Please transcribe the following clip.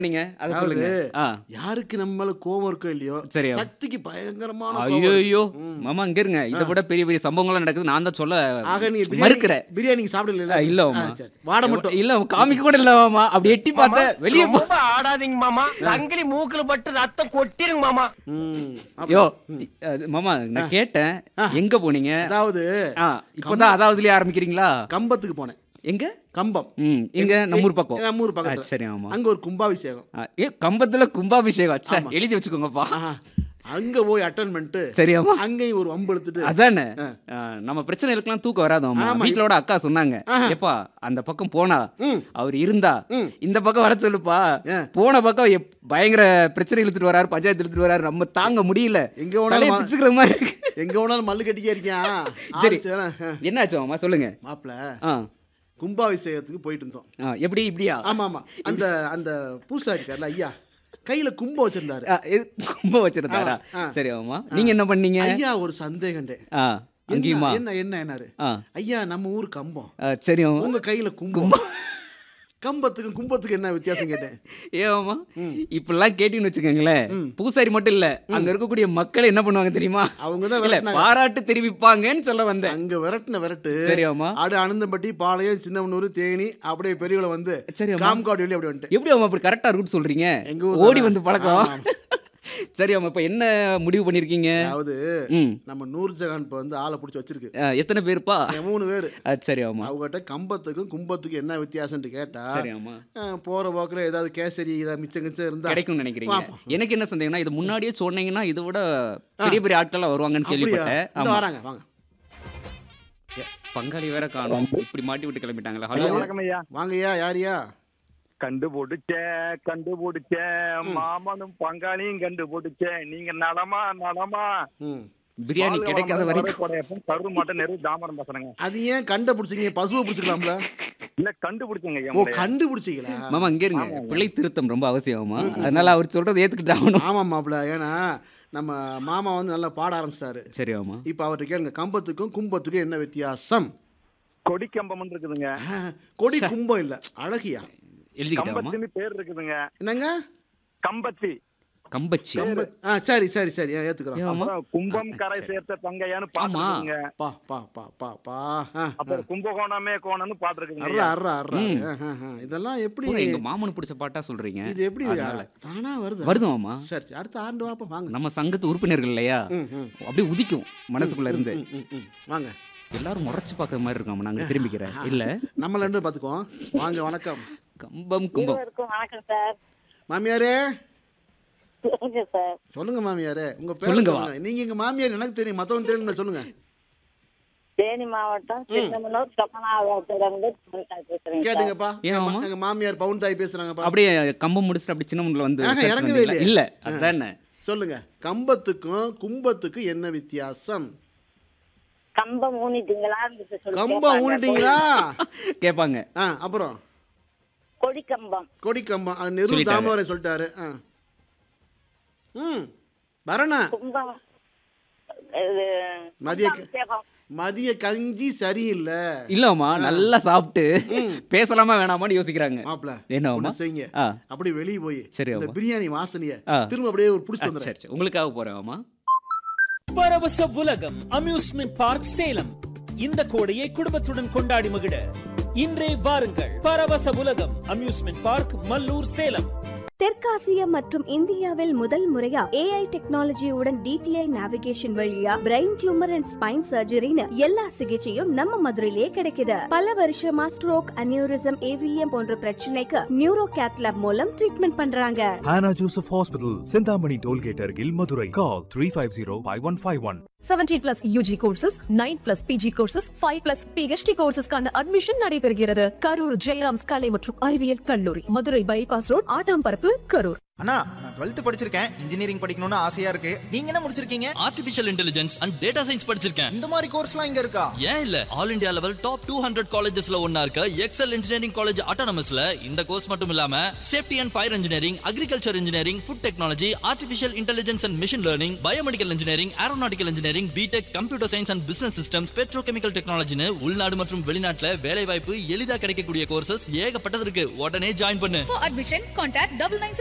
நீங்க அத அதாவது, சொல்லுங்க ஆ யாருக்கு நம்ம மேல கோவம் இருக்கோ இல்லையோ சரி. சக்திக்கு பயங்கரமான கோவம் ஐயோ இருக்கு. ஐயோ ம். மாமா இங்க இருங்க இதை விட பெரிய பெரிய சம்பவங்கள்லாம் நடக்குது நான் தான் சொல்ல ஆக நீங்க பிரியாணி மறுக்கிறேன் பிரியாணி சாப்பிடல ஆ, இல்ல மாமா. வாட மட்டும் இல்ல காமிக்க கூட இல்ல மாமா அப்படி எட்டி பார்த்த வெளியே போ ரொம்ப ஆடாதீங்க மாமா சங்கிலி மூக்குல பட்டு ரத்தம் கொட்டிருங்க மாமா ம். யோ அது, மாமா நான் கேட்டேன் எங்க போனீங்க அதாவது ஆ இப்பதான் அதாவதுலயே ஆரம்பிக்கிறீங்களா கம்பத்துக்கு போனேன் எங்க கம்பம் ம் எங்க நம்ம ஊர் பக்கம் நம்ம ஊர் ஆ, பக்கத்துல சரி ஆமா அங்க ஒரு கும்பாபிஷேகம் ஆ, ஏ கம்பத்துல கும்பாபிஷேகம் அச்சா எழுதி வச்சுக்கோங்கப்பா ஆஹா. அங்க போய் அட்டன் பண்ணிட்டு சரி ஆமா அங்கேயும் ஒரு வம்பு எடுத்துட்டு அதானே ஆ, நம்ம பிரச்சனைகளுக்கெல்லாம் தூக்கம் வராதாமா ஆமா. வீட்லோட அக்கா சொன்னாங்க எப்பா அந்த பக்கம் போனா ம். அவர் இருந்தா ம். இந்த பக்கம் வர சொல்லுப்பா ஆ. போன பக்கம் எப்- பயங்கர பிரச்சனை இழுத்துட்டு வராரு பஞ்சாயத்து இழுத்துட்டு வராரு நம்ம தாங்க முடியல எங்க வேணாலும் தலையை மா- பிச்சுக்கிற மாதிரி இருக்கு எங்க வேணாலும் மல்லு கட்டிக்கே இருக்கியா சரி. சரி என்னாச்சு மாமா சொல்லுங்க மாப்பிள ஆ கும்பாபிஷேகத்துக்கு போயிட்டு இருந்தோம் ஆ, எப்படி இப்படியா ஆமா ஆமா அந்த அந்த பூசா இருக்கார்ல ஐயா கையில கும்பம் வச்சிருந்தாரு ஆ, எது- கும்ப வச்சிருந்தாரா ஆ. சரி ஆமா நீங்க என்ன பண்ணீங்க ஐயா ஒரு சந்தேகண்டே ஆ என்ன அங்கேயுமா என்ன என்ன என்னாரு ஆ ஐயா நம்ம ஊர் கம்பம் ஆ, சரி மாமா உங்க கையில கும்பம் கம்பத்துக்கும் கும்பத்துக்கு என்ன வித்தியாசம் கேட்டேன் ஏமாமா இப்படிலாம் கேட்டீங்கன்னு வச்சுக்கோங்களேன் பூசாரி மட்டும் இல்ல அங்க இருக்கக்கூடிய மக்கள் என்ன பண்ணுவாங்க தெரியுமா அவங்க தான் இல்ல விரட்டினாங்க. பாராட்டு தெரிவிப்பாங்கன்னு சொல்ல வந்தேன் அங்க விரட்டின விரட்டு சரி ஆமா ஆடு அனந்தம்பட்டி பாளையம் சின்னமனூர் தேனி அப்படியே பெரியவள வந்து சரி ஆமா காம்காடு வெளியே அப்படி வந்துட்டு எப்படி அம்மா அப்படி கரெக்டா ரூட் சொல்றீங்க எங்க ஊர் ஓடி தானே. வந்து பழக்கம் ஆமா, சரி அம்மா இப்ப என்ன முடிவு பண்ணிருக்கீங்க அதாவது ம் நம்ம நூர் ஜஹான் இப்ப வந்து ஆளை பிடிச்சி வச்சிருக்கு ஆ, எத்தனை பேருப்பா என் மூணு பேர் ஆ, சரி ஆமா அவங்ககிட்ட கம்பத்துக்கும் கும்பத்துக்கும் என்ன வித்தியாசம்னு கேட்டா சரி ஆமா அஹ், போற போக்குல ஏதாவது கேசரி ஏதாவது மிச்சம் கிச்சம் இருந்தா கிடைக்கும்னு நினைக்கிறீங்க எனக்கு என்ன சந்தேகம்னா இது முன்னாடியே சொன்னீங்கன்னா இதை விட பெரிய பெரிய ஆட்கள் வருவாங்கன்னு அப்படியா கேள்விப்பட்டேன் இந்த ஆமா வராங்க வாங்க ஏ, பங்காளி வேற காணும் இப்படி மாட்டி விட்டு கிளம்பிட்டாங்களா ஹலோ வணக்கம் ஐயா வாங்கய்யா யாரியா கண்டுபிடிச்சேன் கண்டுபிடிச்சேன் மாமனும் பங்காளியும் கண்டுபிடிச்சேன் நீங்க நடமா நடமா ம் பிரியாணி கிடைக்காத வரைக்கும் கரு மாட்டம் நெரு தாமரம் பேசுறேங்க அது ஏன் கண்டை பிடிச்சிங்க பசுவை பிடிச்சிக்கலாம்ல இல்ல கண்டுபிடிச்சேங்க ஐயா ஓ உங்களை. கண்டுபிடிச்சிங்களா மாமா இங்க இருங்க பிள்ளை திருத்தம் ரொம்ப அவசியமா அதனால அவர் சொல்றதை ஏத்துக்கிட்டு ஆகணும் ஆமா மாப்பிள ஏன்னா நம்ம மாமா வந்து நல்லா பாட ஆரம்பிச்சிட்டாரு சரி ஆமா இப்போ அவர்கிட்ட கேளுங்க கம்பத்துக்கும் கும்பத்துக்கும் என்ன வித்தியாசம் கொடி கம்பம் இருக்குதுங்க ஆ, கொடி கும்பம் இல்ல அழகியா எழுதிக்கிட்டாமா கம்பத்தின்னு பேர் இருக்குதுங்க என்னங்க கம்பத்தி கம்பச்சி கம்ப ஆ சரி சரி சரி ஆ, ஏத்துக்கிறோம் ஏ, ஆமா அப்புறம் கும்பம் கரை சேர்த்த தங்கையான்னு ஆமா. பாத்துருக்குங்க பா பா பா பா பா ஆ, அப்புறம் கும்பகோணமே கோணம்னு பாத்துருக்குங்க அர்ரா அர்ரா அர்ரா ஆ, ஆ, ஆ. இதெல்லாம் எப்படி பூரா எங்க மாமனு பிடிச்ச பாட்டா சொல்றீங்க இது எப்படி அதனால. தானா வருது வருது மாமா சரி சரி அடுத்த ஆண்டு வாப்பா வாங்க நம்ம சங்கத்து உறுப்பினர்கள் இல்லையா ம், ம், அப்படியே உதிக்கும் மனசுக்குள்ள இருந்து ம், ம், ம். வாங்க எல்லாரும் முறைச்சு பார்க்குற மாதிரி இருக்காம நாங்க திரும்பிக்கிறேன் இல்ல நம்மள இருந்து பாத்துக்குவோம் வாங்க வணக்கம் கம்பம் கும்பம் இருவருக்கும் வணக்கம் சார் மாமியாரே சொல்லுங்க சார் சொல்லுங்க மாமியாரே உங்க பேர் சொல்லுங்க, சொல்லுங்க நீங்க எங்க மாமியார் எனக்கு தெரியும் மத்தவங்க தெரியும் சொல்லுங்க தேனி மாவட்டம் சின்னமனூர் கமனாவரத்திலிருந்து பேசுறேங்க சார் கேட்டுங்கப்பா ஏன் எங்க மாமா? மா- எங்க மாமியார் பவுன் தாய் பேசுறாங்கப்பா அப்படியே கம்பம் முடிச்சுட்டு அப்படி சின்ன முன்னில் வந்து ஆஹா, விசாரிச்சு இறங்கவே வந்தீங்களா? இல்லையே. இல்ல அதானே சொல்லுங்க கம்பத்துக்கும் கும்பத்துக்கும் என்ன வித்தியாசம் கம்பம் ஊனிட்டீங்களா சொல்லி கம்பம் கேட்பாங்க. ஊனிட்டீங்களா கேட்பாங்க ஆ அப்புறம் கொடி கம்பம் கொடி கம்பம் அது நெரு சொல்லிட்டாரு. தாமரை சொல்லிட்டாரு ஆ ம் வரணா கும்பம் இது மதிய கும்பாபிஷேகம். மதிய கஞ்சி சரியில்லை இல்லம்மா நல்லா சாப்பிட்டு பேசலாமா வேணாமான்னு யோசிக்கிறாங்க மாப்பிள என்னம்மா? ஒண்ணு செய்யுங்க ஆ அப்படியே வெளியே போய் சரி, இந்த ஆமா. பிரியாணி வாசனைய ஆ. திரும்ப அப்படியே ஒரு புடிச்சு ஆ, வந்துடுறேன் சரி சரி உங்களுக்காக போறேன் ஆமா பரவச உலகம் அம்யூஸ்மெண்ட் பார்க் சேலம் இந்த கோடையை குடும்பத்துடன் கொண்டாடி மகிழ இன்றே வாருங்கள் பரவச உலகம் அம்யூஸ்மெண்ட் பார்க் மல்லூர் சேலம் தெற்காசியா மற்றும் இந்தியாவில் முதல் முறையா ஏஐ டெக்னாலஜியுடன் டிடிஐ நேவிகேஷன் வழியா பிரெயின் டியூமர் அண்ட் ஸ்பைன் சர்ஜரின்னு எல்லா சிகிச்சையும் நம்ம மதுரையிலே கிடைக்குது பல வருஷமா ஸ்ட்ரோக் அனியூரிசம் ஏவிஎம் போன்ற பிரச்சனைக்கு நியூரோ கேத்லாப் மூலம் ட்ரீட்மெண்ட் பண்றாங்க Hannah Joseph Hospital, Sindhamani Tollgate Argil, Madurai. Call 350-5151. 17 plus UG courses nine plus PG courses five plus PhD கோர்சஸ்க்கான அட்மிஷன் நடைபெறுகிறது கரூர் ஜெயராம்ஸ் கலை மற்றும் அறிவியல் கல்லூரி மதுரை பைபாஸ் ரோட் ஆட்டாம்பரப்பு கரூர் அண்ணா நான் டுவெல்த் படிச்சிருக்கேன் இன்ஜினியரிங் படிக்கணும்னு ஆசையா இருக்கு நீங்க என்ன முடிச்சிருக்கீங்க artificial intelligence and data science படிச்சிருக்கேன் இந்த மாதிரி கோர்ஸ்லாம் இங்க இருக்கா ஏன் இல்ல all India level top two hundred காலேஜஸ்ல ஒன்னா இருக்க எக்ஸல் இன்ஜினியரிங் காலேஜ் ஆட்டோனமஸ்ல இந்த கோர்ஸ் மட்டும் இல்லாம safety and fire engineering agriculture engineering food technology artificial intelligence and machine learning biomedical engineering aeronautical engineering BTech computer science and business systems petrochemical டெக்னாலஜின்னு உள்நாடு மற்றும் வெளிநாட்டுல வேலை வாய்ப்பு எளிதா கிடைக்கக்கூடிய கோர்சஸ் ஏகப்பட்டது இருக்கு உடனே ஜாயின் பண்ணு For admission, contact double nine